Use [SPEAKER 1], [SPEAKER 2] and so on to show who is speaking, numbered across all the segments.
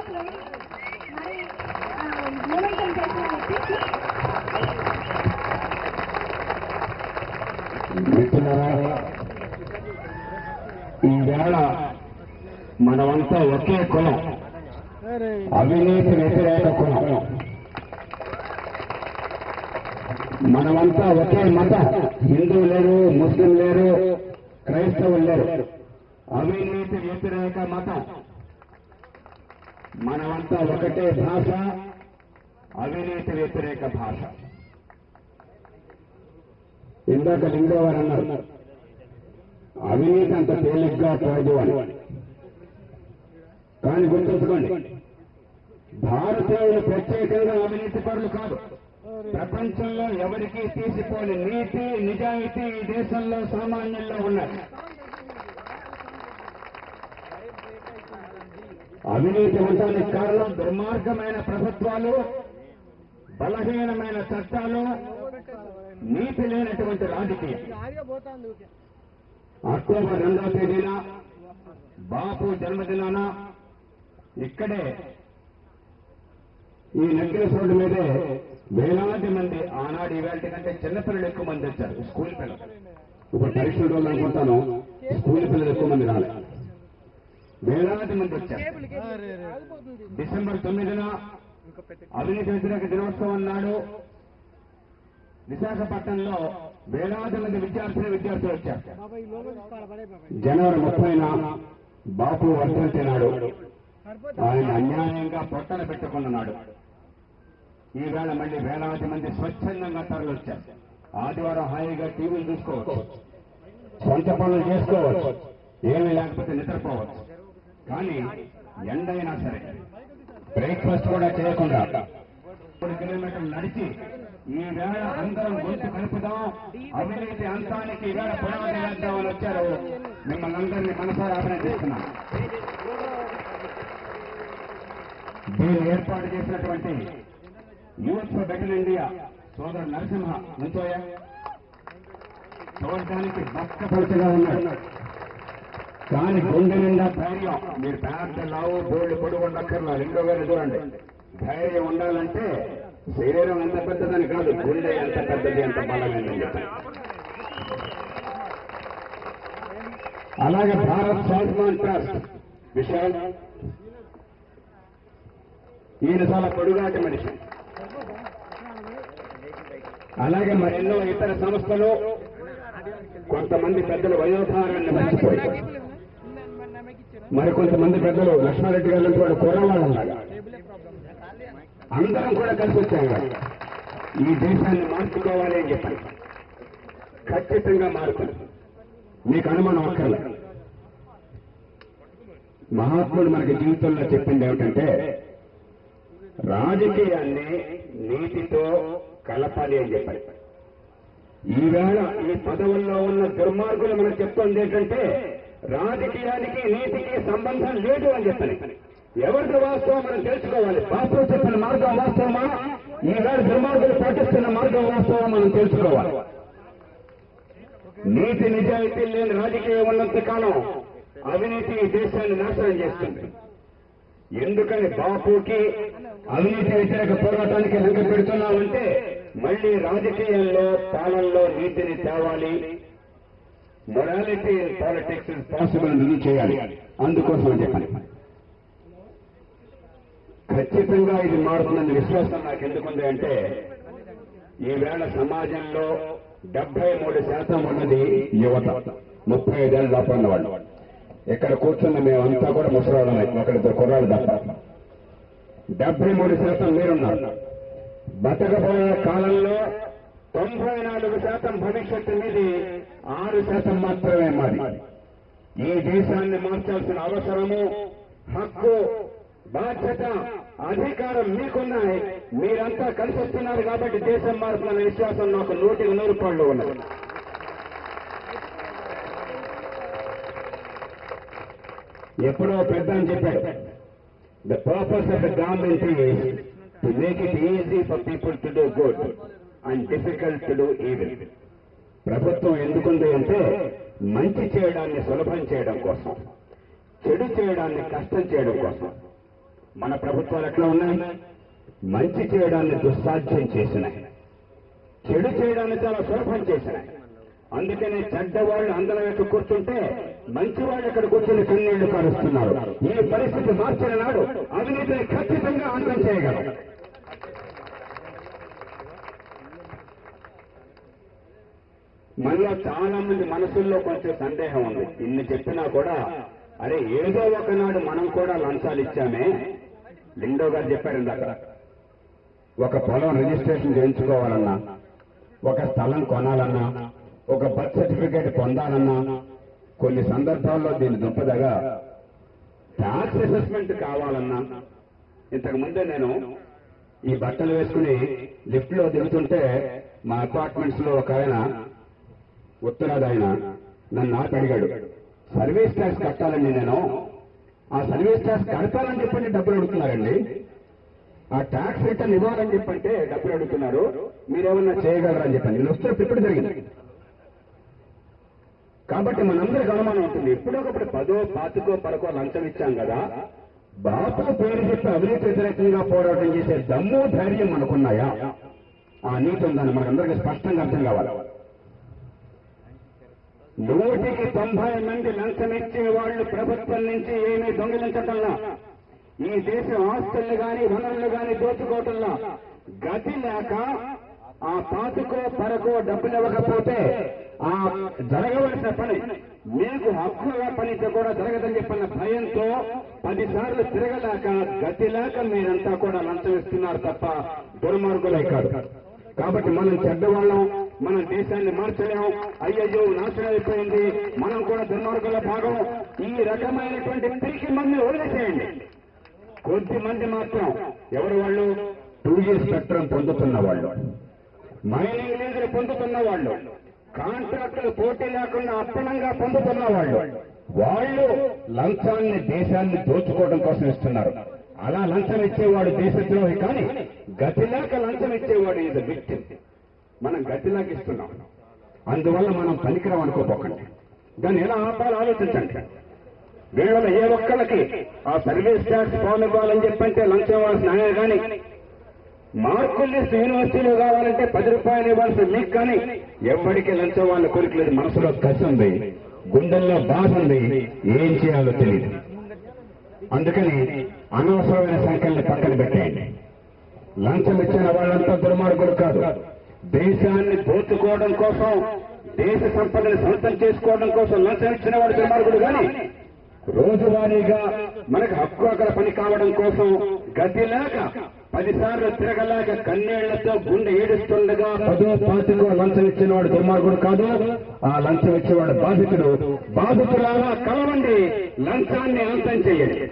[SPEAKER 1] క్లాస్లో మరి మూమెంటం చేసిన వ్యక్తి
[SPEAKER 2] మిత్రులారా ఈవేళ మనమంతా ఒకే కులం అవినీతి వ్యతిరేక కులం మనమంతా ఒకే మతం హిందూ లేరు ముస్లిం లేరు క్రైస్తవులు లేరు అవినీతి వ్యతిరేక మతం మనమంతా ఒకటే భాష అవినీతి వ్యతిరేక భాష ఇందాక లింగో వారు అన్నారు అవినీతి అంత తేలిగ్గా పోదు అని కానీ గుర్తుంచుకోండి భారతీయులు ప్రత్యేకంగా అవినీతి పరులు కాదు ప్రపంచంలో ఎవరికీ తీసిపోని నీతి నిజాయితీ ఈ దేశంలో సామాన్యంలో ఉన్నాయి అవినీతి ఉండడానికి కారణం దుర్మార్గమైన ప్రభుత్వాలు బలహీనమైన చట్టాలు నీతి లేనటువంటి రాజకీయం అక్టోబర్ రెండవ తేదీన బాపు జన్మదినాన ఇక్కడే ఈ నెక్లెస్ రోడ్డు మీదే వేలాది మంది ఆనాడు ఈవేళ కంటే చిన్నపిల్లలు ఎక్కువ మంది వచ్చారు స్కూల్ పిల్లలు ఇప్పుడు పరీక్షల రోజులు అనుకుంటాను స్కూల్ పిల్లలు ఎక్కువ మంది రాలేదు వేలాది మంది వచ్చారు డిసెంబర్ తొమ్మిదిన అవినీతి వ్యతిరేక దినోత్సవం నాడు విశాఖపట్నంలో వేలాది మంది విద్యార్థులు విద్యార్థులు వచ్చారు జనవరి ముప్పైన బాపు వర్ధంతి నాడు ఆయన అన్యాయంగా పొట్టన పెట్టుకున్నాడు ఈవేళ మళ్ళీ వేలాది మంది స్వచ్ఛందంగా తరలొచ్చారు ఆదివారం హాయిగా టీవీలు చూసుకోవచ్చు సొంత పనులు చేసుకోవచ్చు ఏమీ లేకపోతే నిద్రపోవచ్చు కానీ ఎండైనా సరే బ్రేక్ఫాస్ట్ కూడా చేయకుండా మూడు కిలోమీటర్లు నడిచి ఈ వేళ అందరం గొంతు కలుపుదాం అవినీతి అంతానికి ఈ వేళ పునాది వేద్దామని వచ్చారు మిమ్మల్ని అందరినీ మనసారా అభినందిస్తున్నాం దీన్ని ఏర్పాటు చేసినటువంటి యూత్ ఫర్ బెటర్ ఇండియా సోదరు నరసింహ నుంచోయా చూడటానికి భక్తపరుచుగా ఉన్నాడు కానీ గుండె నిండా ధైర్యం మీరు పెద్ద లావు బోల్డ్ పొడుగు ఉండక్కర్లా రెండో గారు చూడండి ధైర్యం ఉండాలంటే శరీరం ఎంత పెద్దదని కాదు గుండె ఎంత పెద్దది ఎంత బలమైందని చెప్పాలి అలాగే భారత్ స్వాభిమాన్ ట్రస్ట్ విశాల్ ఈయన చాలా పొడుగాటి మనిషి అలాగే మరెన్నో ఇతర సంస్థలు కొంతమంది పెద్దలు వయోధారాన్ని మర్చిపోయారు మరి కొంతమంది పెద్దలు లక్ష్మారెడ్డి గారు లాంటి వాళ్ళు కుర్రవాళ్ళలాగా అందరం కూడా కలిసి వచ్చాం కదా. ఈ దేశాన్ని మార్చుకోవాలి అని చెప్పాలి ఖచ్చితంగా మారుతుంది మీకు అనుమానం అక్కర్లేదు మహాత్ముడు మనకి జీవితంలో చెప్పింది ఏమిటంటే రాజకీయాన్ని నీతితో కలపాలి అని చెప్పాలి ఈవేళ ఈ పదవుల్లో ఉన్న దుర్మార్గులు మనకు చెప్తోంది ఏంటంటే రాజకీయానికి నీతికి సంబంధం లేదు అని చెప్పని ఎవరిది వాస్తవం మనం తెలుసుకోవాలి బాపు చెప్పిన మార్గం వాస్తవమా ఈవేళ దుర్మార్గులు పాటిస్తున్న మార్గం వాస్తవం మనం తెలుసుకోవాలి నీతి నిజాయితీ లేని రాజకీయం ఉన్నంత కాలం అవినీతి ఈ దేశాన్ని నాశనం చేస్తుంది ఎందుకని బాపుకి అవినీతి వ్యతిరేక పోరాటానికి లంక పెడుతున్నామంటే మళ్ళీ రాజకీయాల్లో పాలనలో నీతిని తేవాలి మొరాలిటీ పాలిటిక్స్ ఇస్ పాసిబుల్ రుజువు చేయాలి అందుకోసం అని చెప్పాలి ఖచ్చితంగా ఇది మారుతుందన్న విశ్వాసం నాకు ఎందుకుంది అంటే ఈవేళ సమాజంలో డెబ్బై మూడు శాతం ఉన్నది యువత ముప్పై ఐదేళ్ళ లోపల ఉన్న వాళ్ళు ఇక్కడ కూర్చున్న మేమంతా కూడా ముసలాళ్ళమే ఒకరిద్దరు కుర్రాళ్ళు తప్ప డెబ్బై మూడు శాతం మీరున్నారు బతకబోయే కాలంలో తొంభై నాలుగు శాతం భవిష్యత్తు మీది ఆరు శాతం మాత్రమే మాది ఈ దేశాన్ని మార్చాల్సిన అవసరము హక్కు బాధ్యత అధికారం మీకున్నాయి మీరంతా కలిసి వస్తున్నారు కాబట్టి దేశం మారుతున్న విశ్వాసం నాకు నూటికి నూరు పళ్ళు ఉన్నది ఎప్పుడో పెద్ద అని చెప్పాడు the purpose of the government is to make it easy for people to do good and difficult to do evil ప్రభుత్వం ఎందుకుంది అంటే మంచి చేయడాన్ని సులభం చేయడం కోసం చెడు చేయడాన్ని కష్టం చేయడం కోసం మన ప్రభుత్వాలు ఎట్లా ఉన్నాయి మంచి చేయడాన్ని దుస్సాధ్యం చేసినాయి చెడు చేయడాన్ని చాలా సులభం చేసినాయి అందుకనే చెడ్డవాళ్ళు అందరం యొక్క కూర్చుంటే మంచి వాళ్ళు ఇక్కడ కూర్చుని కన్నీళ్లు కారుస్తున్నారు ఈ పరిస్థితి మార్చిన నాడు అవినీతిని ఖచ్చితంగా అంతం చేయగలం మనలో చాలా మంది మనసుల్లో కొంచెం సందేహం ఉంది ఇన్ని చెప్పినా కూడా అరే ఏదో ఒకనాడు మనం కూడా లంచాలు ఇచ్చామే లిండో గారు చెప్పారు ఇందాక ఒక పొలం రిజిస్ట్రేషన్ చేయించుకోవాలన్నా ఒక స్థలం కొనాలన్నా ఒక బర్త్ సర్టిఫికేట్ పొందాలన్నా కొన్ని సందర్భాల్లో దీన్ని దుంపదగా ట్యాక్స్ అసెస్మెంట్ కావాలన్నా ఇంతకు ముందే నేను ఈ బట్టలు వేసుకుని లిఫ్ట్ లో దిగుతుంటే మా అపార్ట్మెంట్స్ లో ఒక ఆయన ఉత్తరాది ఆయన నన్ను ఆపి అడిగాడు సర్వీస్ ట్యాక్స్ కట్టాలండి నేను ఆ సర్వీస్ ట్యాక్స్ కడతానని చెప్పండి డబ్బులు అడుగుతున్నారండి ఆ ట్యాక్స్ రిటర్న్ ఇవ్వాలని చెప్పంటే డబ్బులు అడుగుతున్నారు మీరేమన్నా చేయగలరా అని చెప్పండి నేను వస్తే ఇప్పుడు జరిగింది కాబట్టి మనందరికి అనుమానం ఉంటుంది ఎప్పుడొకప్పుడు పదో పాతికో పరకో లంచం ఇచ్చాం కదా బాపు పేరు చెప్పి అవినీతి వ్యతిరేకంగా పోరాటం చేసే దమ్ము ధైర్యం మనకున్నాయా ఆ నీతి ఉందని మనకందరికీ స్పష్టంగా అర్థం కావాలి నూటికి తొంభై మంది లంచం ఇచ్చే వాళ్ళు ప్రభుత్వం నుంచి ఏమీ దొంగిలించటంలా ఈ దేశం ఆస్తుల్ని గాని వనరులు గాని దోచుకోవటంలా గతి లేక ఆ పాతుకో పరకో డబ్బులు ఇవ్వకపోతే ఆ జరగవలసిన పని మీకు హక్కుగా పనితో కూడా జరగదని చెప్పిన భయంతో పదిసార్లు తిరగలేక గతి లేక మీరంతా కూడా లంచం ఇస్తున్నారు తప్ప దుర్మార్గులై కాదు కాబట్టి మనం చెడ్డవాళ్ళం మన దేశాన్ని మార్చలేం అయ్యయ్యో నాశనం అయిపోయింది మనం కూడా దుర్మార్గుల భాగం ఈ రకమైనటువంటి పిరికి మంది వదిలేసేయండి కొద్ది మంది మాత్రం ఎవరు వాళ్ళు టూ జీ స్పెక్ట్రం పొందుతున్న వాళ్ళు మైనింగ్ లీజులు పొందుతున్న వాళ్ళు కాంట్రాక్టులు పోటీ లేకుండా అప్పనంగా పొందుతున్న వాళ్ళు వాళ్ళు లంచాన్ని దేశాన్ని దోచుకోవడం కోసం ఇస్తున్నారు అలా లంచం ఇచ్చేవాడు దేశద్రోహి కానీ గతిలాక లంచం ఇచ్చేవాడు ఇది వ్యక్తి మనం గతిలాక ఇస్తున్నాం అందువల్ల మనం పనికిరం అనుకోపోకండి దాన్ని ఎలా ఆపాలో ఆలోచించండి వీళ్ళలో ఏ ఒక్కళ్ళకి ఆ సర్వీస్ ట్యాక్స్ ఫామ్ ఇవ్వాలని చెప్పంటే లంచం ఇవ్వాల్సిన ఆయన కానీ మార్కులు లిస్ట్ యూనివర్సిటీలో కావాలంటే పది రూపాయలు ఇవ్వాల్సిన మీకు కానీ ఎవరికి లంచం వాళ్ళ కోరికలేదు మనసులో కసి ఉంది గుండెల్లో బాధ ఉంది ఏం చేయాలో తెలియదు అందుకని అనవసరమైన సంఖ్యల్ని పక్కన పెట్టేయండి లంచం ఇచ్చిన వాళ్ళంతా దుర్మార్గులు కాదు దేశాన్ని దోచుకోవడం కోసం దేశ సంపదని సొంతం చేసుకోవడం కోసం లంచం ఇచ్చిన వాడు దుర్మార్గుడు కానీ రోజువారీగా మనకు హక్కు అక్కడ పని కావడం కోసం గతి లేక పదిసార్లు తిరగలేక కన్నీళ్లతో గుండె ఏడుస్తుండగా పదో పాతికో లంచం ఇచ్చినవాడు దుర్మార్గుడు కాదు ఆ లంచం ఇచ్చేవాడు బాధితుడు బాధితులాగా కలవండి లంచాన్ని అంతం చేయండి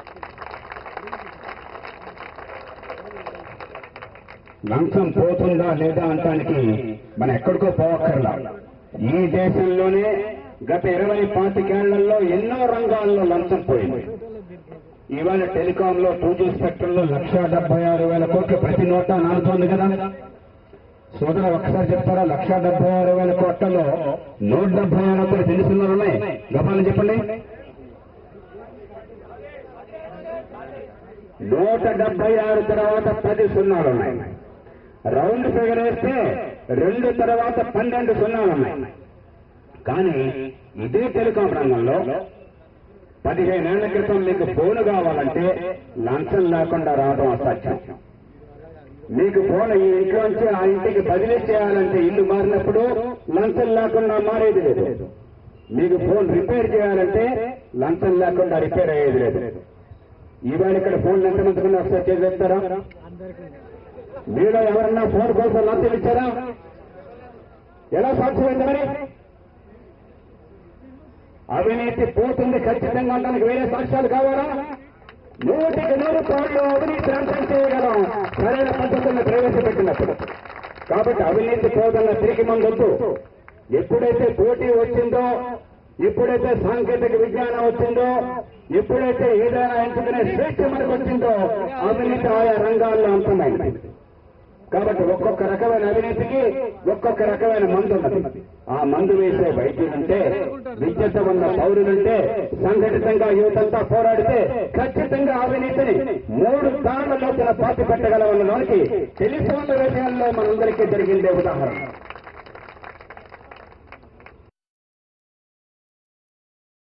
[SPEAKER 2] లంచం పోతుందా లేదా అంటానికి మనం ఎక్కడికో పోవక్కర్లా ఈ దేశంలోనే గత ఇరవై పాతికేళ్లలో ఎన్నో రంగాల్లో లంచం పోయింది ఇవాళ టెలికాం లో టూ జీ స్పెక్ట్రమ్ లో లక్ష డెబ్బై ఆరు వేల కోట్లు ప్రతి నోటా నానుతోంది కదా సోదర ఒక్కసారి చెప్తారా లక్ష డెబ్బై ఆరు వేల కోట్లలో నూట డెబ్బై ఆరు ఒకటి తెలుసున్నారు ఉన్నాయి గబాలని చెప్పండి నూట డెబ్బై ఆరు తర్వాత పది సున్నాలు ఉన్నాయి రౌండ్ ఫిగర్ వేస్తే రెండు తర్వాత పన్నెండు సున్నాలు ఉన్నాయి కానీ ఇదే టెలికాం రంగంలో పదిహేనేళ్ల క్రితం మీకు ఫోన్ కావాలంటే లంచం లేకుండా రావడం అసాధ్యం మీకు ఫోన్ ఈ ఇంట్లోంచి ఆ ఇంటికి బదిలీ చేయాలంటే ఇల్లు మారినప్పుడు లంచం లేకుండా మారేది లేదు మీకు ఫోన్ రిపేర్ చేయాలంటే లంచం లేకుండా రిపేర్ అయ్యేది లేదు ఈవేళ ఇక్కడ ఫోన్ ఎంతమంది ఒకసారి చేసేస్తారా మీలో ఎవరన్నా ఫోన్ కోసం లంచం ఇచ్చారా ఎలా సాధ్యమైంది మరి అవినీతి పోతుంది ఖచ్చితంగా ఉండడానికి వేరే సాక్ష్యాలు కావాలా నూటికి నూరు కోట్లు అవినీతి అంతం చేయగలం సరైన పద్ధతులను ప్రవేశపెట్టినప్పుడు కాబట్టి అవినీతి పోదన్న తిరిగి మందొద్దు ఎప్పుడైతే పోటీ వచ్చిందో ఎప్పుడైతే సాంకేతిక విజ్ఞానం వచ్చిందో ఎప్పుడైతే ఏదైనా ఎంచుకునే స్వేచ్ఛ మనకు వచ్చిందో అవినీతి ఆయా రంగాల్లో అంతమైంది కాబట్టి ఒక్కొక్క రకమైన అవినీతికి ఒక్కొక్క రకమైన మందు ఉన్నది ఆ మందు వేసే వైద్యులుంటే విద్యత ఉన్న పౌరులుంటే సంఘటితంగా యువతంతా పోరాడితే ఖచ్చితంగా అవినీతిని మూడు తాళ్ల లోతుల పాతి పెట్టగలవన్నదానికి టెలిఫోన్ల విషయాల్లో మనందరికీ జరిగిందే ఉదాహరణ